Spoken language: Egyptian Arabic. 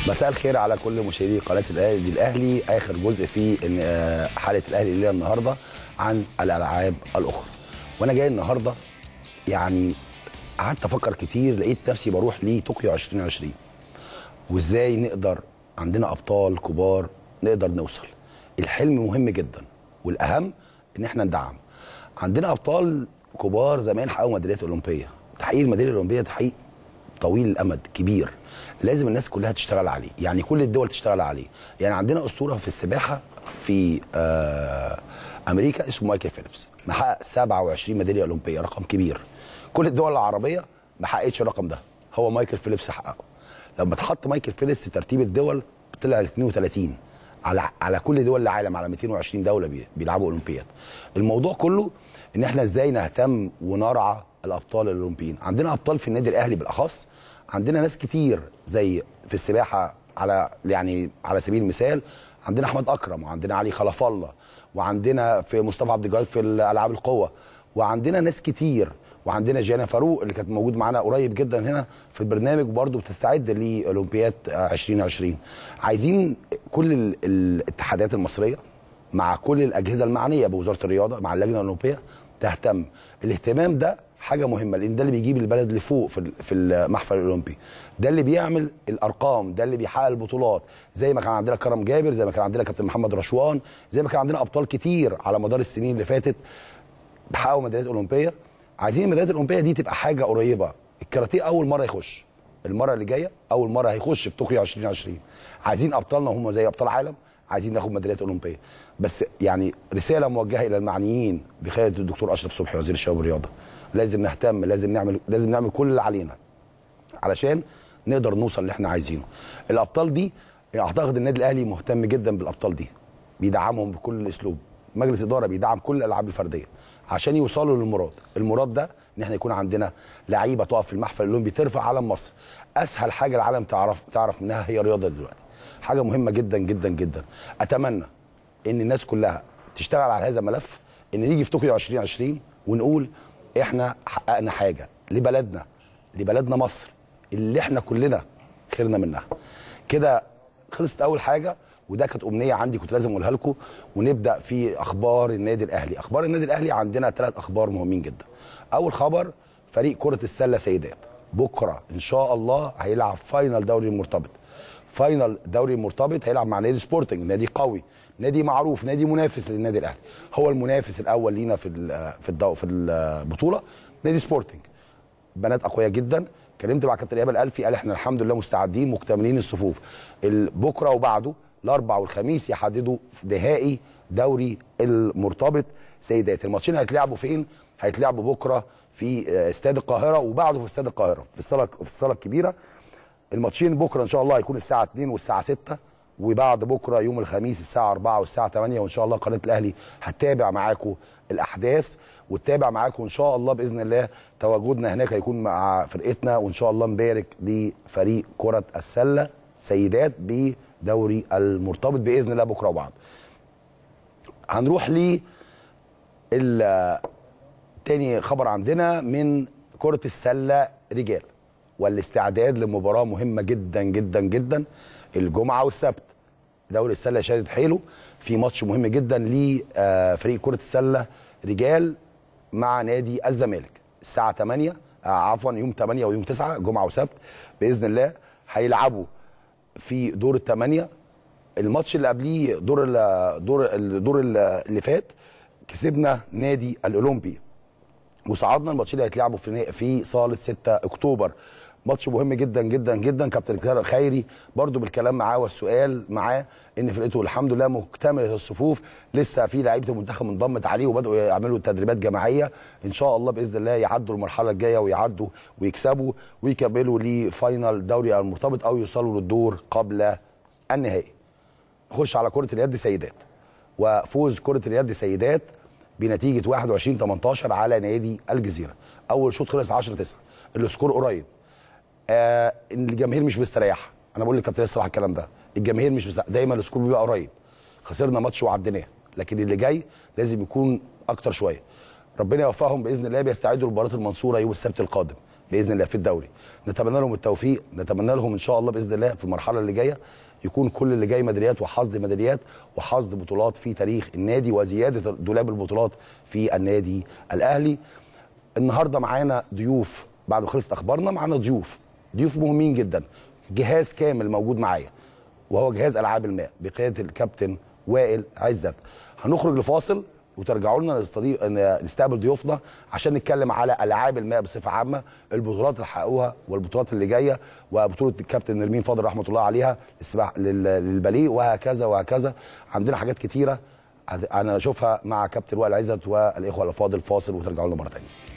مساء الخير على كل مشاهدي قناه الاهلي الاهلي اخر جزء في إن- آه، حلقه الاهلي الليله النهارده عن الالعاب الاخرى وانا جاي النهارده يعني قعدت افكر كتير لقيت نفسي بروح لطوكيو 2020 وازاي نقدر عندنا ابطال كبار نقدر نوصل الحلم مهم جدا والاهم ان احنا ندعم عندنا ابطال كبار زمان حققوا ميداليات اولمبيه تحقيق الميداليه الاولمبيه تحقيق طويل الامد كبير لازم الناس كلها تشتغل عليه يعني كل الدول تشتغل عليه يعني عندنا اسطوره في السباحه في آه امريكا اسمه مايكل فيليبس محقق 27 ميداليه اولمبيه رقم كبير كل الدول العربيه ما حققتش الرقم ده هو مايكل فيليبس حققه لما اتحط مايكل فيليبس في ترتيب الدول طلع ال 32 على على كل دول العالم على 220 دوله بي- بيلعبوا اولمبياد الموضوع كله ان احنا ازاي نهتم ونرعى الابطال الاولمبيين عندنا ابطال في النادي الاهلي بالاخص عندنا ناس كتير زي في السباحه على يعني على سبيل المثال عندنا احمد اكرم وعندنا علي خلف الله وعندنا في مصطفى عبد الجواد في الالعاب القوه وعندنا ناس كتير وعندنا جانا فاروق اللي كانت موجود معانا قريب جدا هنا في البرنامج وبرضه بتستعد لاولمبياد آه، 2020 عايزين كل ال- الاتحادات المصريه مع كل الاجهزه المعنيه بوزاره الرياضه مع اللجنه الاولمبيه تهتم الاهتمام ده حاجه مهمه لان ده اللي بيجيب البلد لفوق في ال- في المحفل الاولمبي ده اللي بيعمل الارقام ده اللي بيحقق البطولات زي ما كان عندنا كرم جابر زي ما كان عندنا كابتن محمد رشوان زي ما كان عندنا ابطال كتير على مدار السنين اللي فاتت بيحققوا ميداليات اولمبيه عايزين الميداليات الاولمبيه دي تبقى حاجه قريبه الكاراتيه اول مره يخش المره اللي جايه اول مره هيخش في طوكيو 2020 عايزين ابطالنا هم زي ابطال عالم عايزين ناخد ميداليات اولمبيه بس يعني رساله موجهه الى المعنيين بقياده الدكتور اشرف صبحي وزير الشباب والرياضه لازم نهتم لازم نعمل لازم نعمل كل اللي علينا علشان نقدر نوصل اللي احنا عايزينه الابطال دي اعتقد النادي الاهلي مهتم جدا بالابطال دي بيدعمهم بكل اسلوب مجلس اداره بيدعم كل الالعاب الفرديه عشان يوصلوا للمراد المراد ده ان احنا يكون عندنا لعيبه تقف في المحفل الاولمبي ترفع علم مصر اسهل حاجه العالم تعرف تعرف منها هي الرياضه دلوقتي حاجه مهمه جدا جدا جدا اتمنى ان الناس كلها تشتغل على هذا الملف ان نيجي في طوكيو 2020 ونقول احنا حققنا حاجه لبلدنا لبلدنا مصر اللي احنا كلنا خيرنا منها كده خلصت اول حاجه وده كانت امنيه عندي كنت لازم اقولها لكم ونبدا في اخبار النادي الاهلي اخبار النادي الاهلي عندنا ثلاث اخبار مهمين جدا اول خبر فريق كره السله سيدات بكره ان شاء الله هيلعب فاينل دوري المرتبط فاينل دوري المرتبط هيلعب مع نادي سبورتنج نادي قوي نادي معروف نادي منافس للنادي الاهلي هو المنافس الاول لينا في ال- في الدو في البطوله نادي سبورتنج بنات اقوياء جدا كلمت مع كابتن ايهاب الالفي قال احنا الحمد لله مستعدين مكتملين الصفوف ال- بكره وبعده الاربع والخميس يحددوا نهائي دوري المرتبط سيدات الماتشين هيتلعبوا فين هيتلعبوا بكره في آه، استاد القاهره وبعده في استاد القاهره في الصاله في الصاله الكبيره الماتشين بكره ان شاء الله هيكون الساعه 2 والساعه 6 وبعد بكره يوم الخميس الساعه 4 والساعه 8 وان شاء الله قناه الاهلي هتتابع معاكم الاحداث وتتابع معاكم ان شاء الله باذن الله تواجدنا هناك هيكون مع فرقتنا وان شاء الله نبارك لفريق كره السله سيدات بدوري المرتبط باذن الله بكره وبعد هنروح ل ال- تاني خبر عندنا من كرة السلة رجال والاستعداد لمباراة مهمة جدا جدا جدا الجمعة والسبت دوري السلة شادد حيله في ماتش مهم جدا لفريق كرة السلة رجال مع نادي الزمالك الساعة 8 آه، عفوا يوم 8 ويوم 9 جمعة وسبت بإذن الله هيلعبوا في دور الثمانية الماتش اللي قبليه دور ال دور الدور اللي فات كسبنا نادي الاولمبي وصعدنا الماتشين اللي هيتلعبوا في في صاله 6 اكتوبر ماتش مهم جدا جدا جدا كابتن خيري برضو بالكلام معاه والسؤال معاه ان فرقته الحمد لله مكتمله الصفوف لسه في لعيبه المنتخب انضمت عليه وبداوا يعملوا تدريبات جماعيه ان شاء الله باذن الله يعدوا المرحله الجايه ويعدوا ويكسبوا ويكملوا لفاينل دوري المرتبط او يوصلوا للدور قبل النهائي نخش على كره اليد سيدات وفوز كره اليد سيدات بنتيجه 21 18 على نادي الجزيره اول شوط خلص 10 9 السكور قريب آه ان الجماهير مش مستريحه انا بقول للكابتن الصراحه الكلام ده الجماهير مش مستريحة. دايما السكور بيبقى قريب خسرنا ماتش وعديناه لكن اللي جاي لازم يكون اكتر شويه ربنا يوفقهم باذن الله بيستعدوا لمباراه المنصوره يوم السبت القادم باذن الله في الدوري نتمنى لهم التوفيق نتمنى لهم ان شاء الله باذن الله في المرحله اللي جايه يكون كل اللي جاي ميداليات وحصد ميداليات وحصد بطولات في تاريخ النادي وزياده دولاب البطولات في النادي الاهلي النهارده معانا ضيوف بعد ما خلصت اخبارنا معانا ضيوف ضيوف مهمين جدا جهاز كامل موجود معايا وهو جهاز العاب الماء بقياده الكابتن وائل عزت هنخرج لفاصل وترجعوا لنا نستضيف نستقبل ضيوفنا عشان نتكلم على العاب الماء بصفه عامه البطولات اللي حققوها والبطولات اللي جايه وبطوله الكابتن نرمين فاضل رحمه الله عليها للسباحه لل- للباليه وهكذا وهكذا عندنا حاجات كتيره انا اشوفها مع كابتن وائل عزت والاخوه الافاضل فاصل وترجعوا لنا مره ثانيه